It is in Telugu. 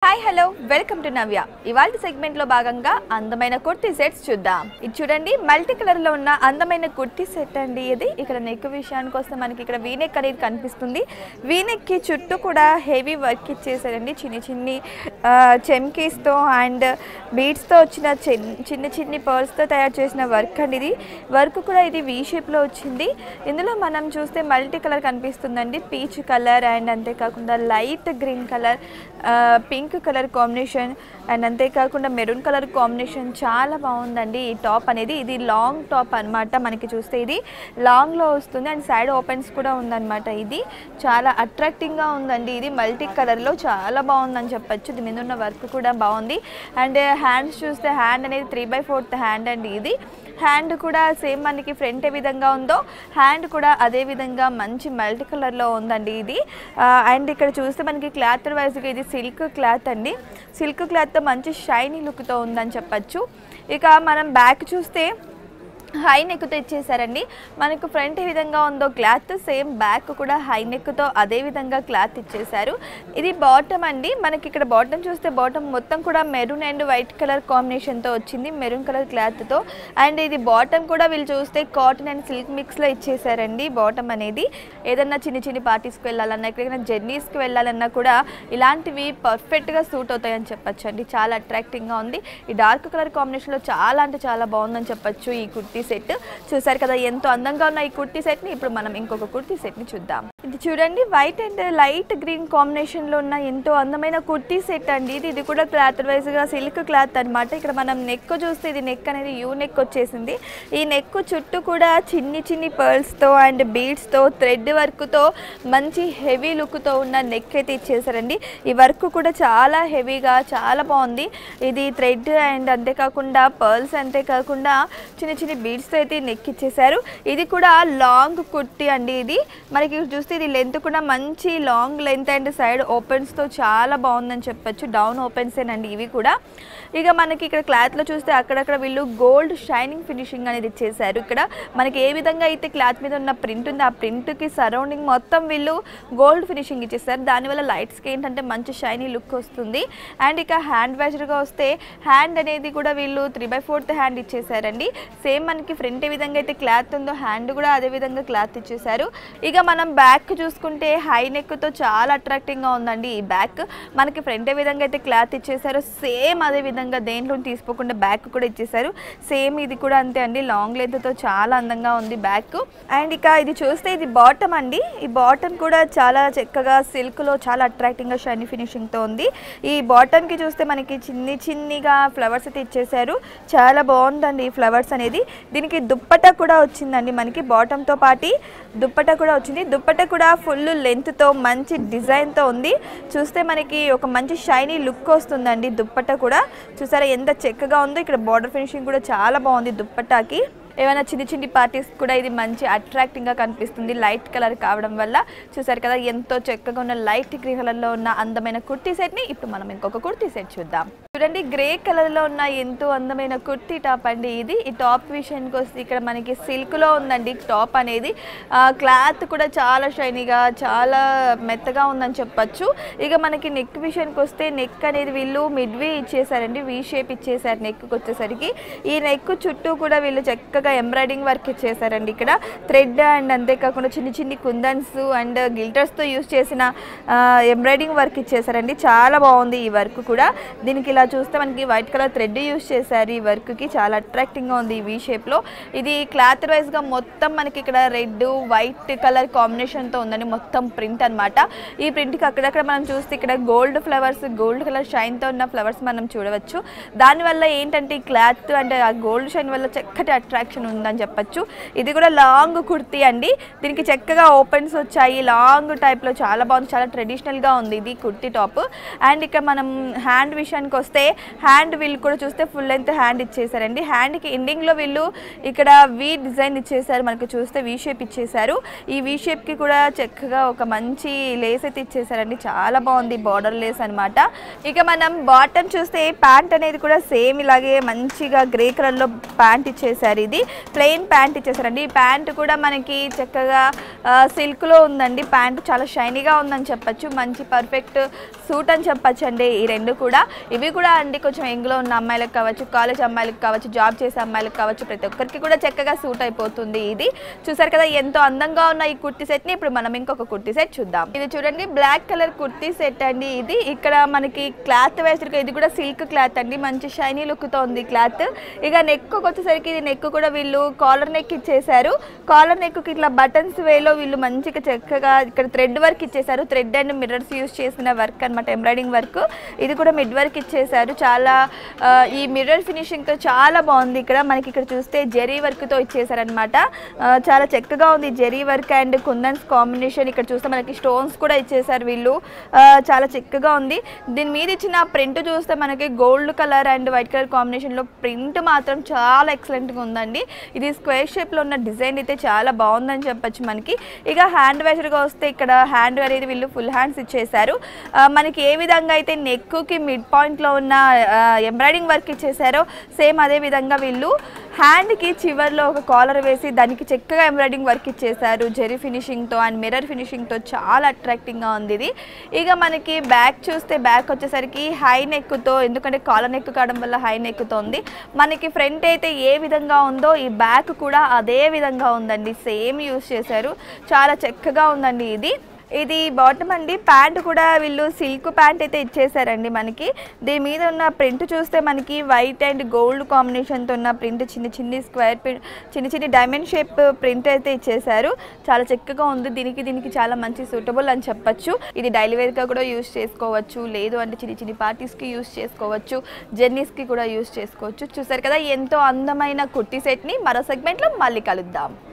hi hello welcome to Navya ఇవాళ సెగ్మెంట్ లో భాగంగా అందమైన కుర్తీ సెట్స్ చూద్దాం ఇది చూడండి మల్టీ కలర్ లో ఉన్న అందమైన కుర్తీ సెట్ అండి ఇది ఇక్కడ నెక్ విషయానికి వస్తే మనకి ఇక్కడ వీనెక్ అనేది కనిపిస్తుంది వీనెక్ కి చుట్టూ కూడా హెవీ వర్క్ ఇచ్చేసారండి చిన్న చిన్ని చెమ్కీస్ తో అండ్ బీడ్స్ తో వచ్చిన చిన్న చిన్న చిన్ని పర్ల్స్ తో తయారు చేసిన వర్క్ అండి ఇది వర్క్ కూడా ఇది వీ షేప్ లో వచ్చింది ఇందులో మనం చూస్తే మల్టీ కలర్ కనిపిస్తుందండి పీచ్ కలర్ అండ్ అంతేకాకుండా light green colour pink colour combination and అంతేకాకుండా మెరూన్ కలర్ కాంబినేషన్ చాలా బాగుందండి ఈ టాప్ అనేది ఇది లాంగ్ టాప్ అన్నమాట మనకి చూస్తే ఇది లాంగ్లో వస్తుంది అండ్ సైడ్ ఓపెన్స్ కూడా ఉందన్నమాట ఇది చాలా అట్రాక్టింగ్గా ఉందండి ఇది మల్టీ కలర్లో చాలా బాగుందని చెప్పొచ్చు దీని మీద ఉన్న వర్క్ కూడా బాగుంది అండ్ హ్యాండ్స్ చూస్తే హ్యాండ్ అనేది త్రీ బై ఫోర్త్ హ్యాండ్ అండి ఇది హ్యాండ్ కూడా సేమ్ మనకి ఫ్రంట్ ఏ విధంగా ఉందో హ్యాండ్ కూడా అదే విధంగా మంచి మల్టీ కలర్లో ఉందండి ఇది అండ్ ఇక్కడ చూస్తే మనకి క్లాత్ వైజ్గా ఇది సిల్క్ క్లాత్ అండి సిల్క్ క్లాత్తో మంచి షైనీ లుక్తో ఉందని చెప్పచ్చు ఇక మనం బ్యాక్ చూస్తే హై నెక్తో ఇచ్చేసారండి మనకు ఫ్రంట్ ఏ విధంగా ఉందో క్లాత్ సేమ్ బ్యాక్ కూడా హై నెక్తో అదే విధంగా క్లాత్ ఇచ్చేసారు ఇది బాటమ్ అండి మనకి ఇక్కడ బాటమ్ చూస్తే బాటమ్ మొత్తం కూడా మెరూన్ అండ్ వైట్ కలర్ కాంబినేషన్తో వచ్చింది మెరూన్ కలర్ క్లాత్తో అండ్ ఇది బాటమ్ కూడా వీళ్ళు చూస్తే కాటన్ అండ్ సిల్క్ మిక్స్లో ఇచ్చేసారండి బాటమ్ అనేది ఏదన్నా చిన్న చిన్న పార్టీస్కి వెళ్ళాలన్నా ఎక్కడికైనా జర్నీస్కి వెళ్ళాలన్నా కూడా ఇలాంటివి పర్ఫెక్ట్గా సూట్ అవుతాయని చెప్పొచ్చు అండి చాలా అట్రాక్టింగ్గా ఉంది ఈ డార్క్ కలర్ కాంబినేషన్లో చాలా అంటే చాలా బాగుందని చెప్పొచ్చు ఈ కుర్తీ సెట్ చూసారు కదా ఎంతో అందంగా ఉన్న ఈ కుర్తీ సెట్ని ఇప్పుడు మనం ఇంకొక కుర్తీ సెట్ని చూద్దాం ఇది చూడండి వైట్ అండ్ లైట్ గ్రీన్ కాంబినేషన్లో ఉన్న ఎంతో అందమైన కుర్తీ సెట్ అండి ఇది ఇది కూడా క్లాత్ వైజ్గా సిల్క్ క్లాత్ అన్నమాట ఇక్కడ మనం నెక్ చూస్తే ఇది నెక్ అనేది యూ నెక్ వచ్చేసింది ఈ నెక్ చుట్టూ కూడా చిన్ని చిన్ని పర్ల్స్తో అండ్ బీడ్స్తో థ్రెడ్ వర్క్తో మంచి హెవీ లుక్తో ఉన్న నెక్ అయితే ఇచ్చేసారండి ఈ వర్క్ కూడా చాలా హెవీగా చాలా బాగుంది ఇది థ్రెడ్ అండ్ అంతేకాకుండా పర్ల్స్ అంతేకాకుండా చిన్న చిన్న బీడ్స్తో అయితే నెక్ ఇచ్చేసారు ఇది కూడా లాంగ్ కుర్తీ అండి ఇది మనకి చూస్తే ఇది లెంత్ కూడా మంచి లాంగ్ లెంత్ అండ్ సైడ్ ఓపెన్స్తో చాలా బాగుందని చెప్పొచ్చు డౌన్ ఓపెన్సేనండి ఇవి కూడా ఇక మనకి ఇక్కడ క్లాత్లో చూస్తే అక్కడక్కడ వీళ్ళు గోల్డ్ షైనింగ్ ఫినిషింగ్ అనేది ఇచ్చేసారు ఇక్కడ మనకి ఏ విధంగా అయితే క్లాత్ మీద ఉన్న ప్రింట్ ఉంది ఆ ప్రింట్కి సరౌండింగ్ మొత్తం వీళ్ళు గోల్డ్ ఫినిషింగ్ ఇచ్చేసారు దానివల్ల లైట్స్కి ఏంటంటే మంచి షైనీ లుక్ వస్తుంది అండ్ ఇక హ్యాండ్ బ్యాజ్గా వస్తే హ్యాండ్ అనేది కూడా వీళ్ళు త్రీ బై ఫోర్త్ హ్యాండ్ ఇచ్చేసారండి సేమ్ మనకి ఫ్రంట్ ఏ విధంగా అయితే క్లాత్ ఉందో హ్యాండ్ కూడా అదే విధంగా క్లాత్ ఇచ్చేసారు ఇక మనం బ్యాక్ చూసుకుంటే హై నెక్తో చాలా అట్రాక్టింగ్గా ఉందండి ఈ బ్యాక్ మనకి ఫ్రంట్ ఏ విధంగా అయితే క్లాత్ ఇచ్చేసారు సేమ్ అదే విధంగా దేంట్లో తీసుకోకుండా బ్యాక్ కూడా ఇచ్చేసారు సేమ్ ఇది కూడా అంతే అండి లాంగ్ లెంత్తో చాలా అందంగా ఉంది బ్యాక్ అండ్ ఇక ఇది చూస్తే ఇది బాటమ్ అండి ఈ బాటమ్ కూడా చాలా చక్కగా సిల్క్లో చాలా అట్రాక్టింగ్గా షైనీ ఫినిషింగ్తో ఉంది ఈ బాటమ్కి చూస్తే మనకి చిన్ని చిన్నిగా ఫ్లవర్స్ అయితే ఇచ్చేసారు చాలా బాగుందండి ఈ ఫ్లవర్స్ అనేది దీనికి దుప్పట కూడా వచ్చిందండి మనకి బాటంతో పాటి దుప్పట కూడా వచ్చింది దుప్పట కూడా ఫుల్ లెంత్తో మంచి డిజైన్తో ఉంది చూస్తే మనకి ఒక మంచి షైనీ లుక్ వస్తుందండి దుప్పట కూడా చూసారా ఎంత చక్కగా ఉందో ఇక్కడ బార్డర్ ఫినిషింగ్ కూడా చాలా బాగుంది దుప్పటాకి ఏమైనా చిన్న చిన్ని పార్టీస్ కూడా ఇది మంచి అట్రాక్టింగ్గా కనిపిస్తుంది లైట్ కలర్ కావడం వల్ల చూసారు కదా ఎంతో చక్కగా ఉన్న లైట్ గ్రీన్ కలర్లో ఉన్న అందమైన కుర్తీ సెట్ని ఇప్పుడు మనం ఇంకొక కుర్తీ సెట్ చూద్దాం చూడండి గ్రే కలర్లో ఉన్న ఎంతో అందమైన కుర్తీ టాప్ అండి ఇది ఈ టాప్ విషయానికి వస్తే ఇక్కడ మనకి సిల్క్లో ఉందండి టాప్ అనేది క్లాత్ కూడా చాలా షైనీగా చాలా మెత్తగా ఉందని చెప్పచ్చు ఇక మనకి నెక్ విషయానికి వస్తే నెక్ అనేది వీళ్ళు మిడ్వీ ఇచ్చేసారండి వీ షేప్ ఇచ్చేసారు నెక్కి వచ్చేసరికి ఈ నెక్ చుట్టూ కూడా వీళ్ళు చక్కగా ఎంబ్రాయిడింగ్ వర్క్ ఇచ్చేసారండి ఇక్కడ థ్రెడ్ అండ్ అంతేకాకుండా చిన్న చిన్ని కుందన్స్ అండ్ గిల్టర్స్తో యూస్ చేసిన ఎంబ్రాయిడింగ్ వర్క్ ఇచ్చేసారండి చాలా బాగుంది ఈ వర్క్ కూడా దీనికి ఇలా చూస్తే మనకి వైట్ కలర్ థ్రెడ్ యూస్ చేశారు ఈ వర్క్కి చాలా అట్రాక్టింగ్గా ఉంది ఈ వీ షేప్లో ఇది క్లాత్ వైజ్గా మొత్తం మనకి ఇక్కడ రెడ్ వైట్ కలర్ కాంబినేషన్తో ఉందండి మొత్తం ప్రింట్ అనమాట ఈ ప్రింట్కి అక్కడక్కడ మనం చూస్తే ఇక్కడ గోల్డ్ ఫ్లవర్స్ గోల్డ్ కలర్ షైన్తో ఉన్న ఫ్లవర్స్ మనం చూడవచ్చు దానివల్ల ఏంటంటే ఈ క్లాత్ అండ్ ఆ గోల్డ్ షైన్ వల్ల చక్కటి అట్రాక్షన్ ఉందని చెప్పొచ్చు ఇది కూడా లాంగ్ కుర్తీ అండి దీనికి చక్కగా ఓపెన్స్ వచ్చాయి లాంగ్ టైప్లో చాలా బాగుంది చాలా ట్రెడిషనల్గా ఉంది ఇది కుర్తీ టాప్ అండ్ ఇక మనం హ్యాండ్ విషయానికి వస్తే చూస్తే హ్యాండ్ వీల్ కూడా చూస్తే ఫుల్ లెంత్ హ్యాండ్ ఇచ్చేసారండి హ్యాండ్కి ఎండింగ్లో వీళ్ళు ఇక్కడ వి డిజైన్ ఇచ్చేసారు మనకు చూస్తే వి షేప్ ఇచ్చేసారు ఈ వి షేప్కి కూడా చక్కగా ఒక మంచి లేస్ అయితే ఇచ్చేసారండి చాలా బాగుంది బార్డర్ లేస్ అనమాట ఇక మనం బాటమ్ చూస్తే ప్యాంట్ అనేది కూడా సేమ్ ఇలాగే మంచిగా గ్రే కలర్లో ప్యాంట్ ఇచ్చేసారు ఇది ప్లెయిన్ ప్యాంట్ ఇచ్చేసారండి ఈ ప్యాంట్ కూడా మనకి చక్కగా సిల్క్లో ఉందండి ప్యాంట్ చాలా షైనీగా ఉందని చెప్పొచ్చు మంచి పర్ఫెక్ట్ సూట్ అని చెప్పొచ్చు అండి ఈ రెండు కూడా ఇవి కూడా అండి కొంచెం ఎంగ్లో ఉన్న అమ్మాయిలకు కావచ్చు కాలేజ్ అమ్మాయిలకు కావచ్చు జాబ్ చేసే అమ్మాయిలకు కావచ్చు ప్రతి ఒక్కరికి కూడా చక్కగా సూట్ అయిపోతుంది ఇది చూసారు కదా ఎంతో అందంగా ఉన్న ఈ కుర్తీ సెట్ని ఇప్పుడు మనం ఇంకొక కుర్తీ సెట్ చూద్దాం ఇది చూడండి బ్లాక్ కలర్ కుర్తీ సెట్ అండి ఇది ఇక్కడ మనకి క్లాత్ వేసరికి ఇది కూడా సిల్క్ క్లాత్ అండి మంచి షైనీ లుక్తో ఉంది క్లాత్ ఇక నెక్ వచ్చేసరికి ఇది నెక్ కూడా వీళ్ళు కాలర్ నెక్ ఇచ్చేసారు కాలర్ నెక్ ఇట్లా బటన్స్ వేలో వీళ్ళు మంచిగా చక్కగా ఇక్కడ థ్రెడ్ వర్క్ ఇచ్చేసారు థ్రెడ్ అండ్ మిర్రర్స్ యూస్ చేసిన వర్క్ అనమాట ఎంబ్రాయిడింగ్ వర్క్ ఇది కూడా మిడ్ వర్క్ ఇచ్చేసారు చాలా ఆ, ఈ మిర్రర్ ఫినిషింగ్తో చాలా బాగుంది ఇక్కడ మనకి ఇక్కడ చూస్తే జెరీ వర్క్తో ఇచ్చేసారనమాట చాలా చక్కగా ఉంది zari work and kundans combination ఇక్కడ చూస్తే మనకి స్టోన్స్ కూడా ఇచ్చేసారు వీళ్ళు ఆ, చాలా చక్కగా ఉంది దీని మీద ఇచ్చిన ప్రింట్ చూస్తే మనకి gold colour and white colour కాంబినేషన్లో ప్రింట్ మాత్రం చాలా ఎక్సలెంట్గా ఉందండి ఇది స్క్వేర్ షేప్లో ఉన్న డిజైన్ అయితే చాలా బాగుందని చెప్పొచ్చు మనకి ఇక హ్యాండ్ వేజర్గా వస్తే ఇక్కడ హ్యాండ్ అనేది వీళ్ళు ఫుల్ హ్యాండ్స్ ఇచ్చేసారు ఆ, మనకి ఏ విధంగా అయితే నెక్కి మిడ్ పాయింట్లో ఉన్న ఎంబ్రాయిడింగ్ వర్క్ ఇచ్చేసారో సేమ్ అదే విధంగా వీళ్ళు హ్యాండ్కి చివర్లో ఒక కాలర్ వేసి దానికి చక్కగా ఎంబ్రాయిడింగ్ వర్క్ ఇచ్చేసారు జెరీ ఫినిషింగ్తో అండ్ మిర్రర్ ఫినిషింగ్తో చాలా అట్రాక్టింగ్గా ఉంది ఇది ఇక మనకి బ్యాక్ చూస్తే బ్యాక్ వచ్చేసరికి హై నెక్తో ఎందుకంటే కాలర్ నెక్ కావడం వల్ల హై నెక్తో ఉంది మనకి ఫ్రంట్ అయితే ఏ విధంగా ఉందో ఈ బ్యాక్ కూడా అదే విధంగా ఉందండి సేమ్ యూస్ చేశారు చాలా చక్కగా ఉందండి ఇది ఇది బాటమ్ అండి ప్యాంట్ కూడా వీళ్ళు సిల్క్ ప్యాంట్ అయితే ఇచ్చేసారండి మనకి దీని మీద ఉన్న ప్రింట్ చూస్తే మనకి వైట్ అండ్ గోల్డ్ కాంబినేషన్తో ఉన్న ప్రింట్ చిన్న చిన్న స్క్వేర్ ప్రింట్ చిన్న చిన్న డైమండ్ షేప్ ప్రింట్ అయితే ఇచ్చేసారు చాలా చక్కగా ఉంది దీనికి దీనికి చాలా మంచి సూటబుల్ అని చెప్పొచ్చు ఇది డైలీ వేర్గా కూడా యూస్ చేసుకోవచ్చు లేదు అంటే చిన్న చిన్న పార్టీస్కి యూస్ చేసుకోవచ్చు జర్నీస్కి కూడా యూస్ చేసుకోవచ్చు చూసారు కదా ఎంతో అందమైన కుర్తీ సెట్ని మరో సెగ్మెంట్లో మళ్ళీ కలుద్దాం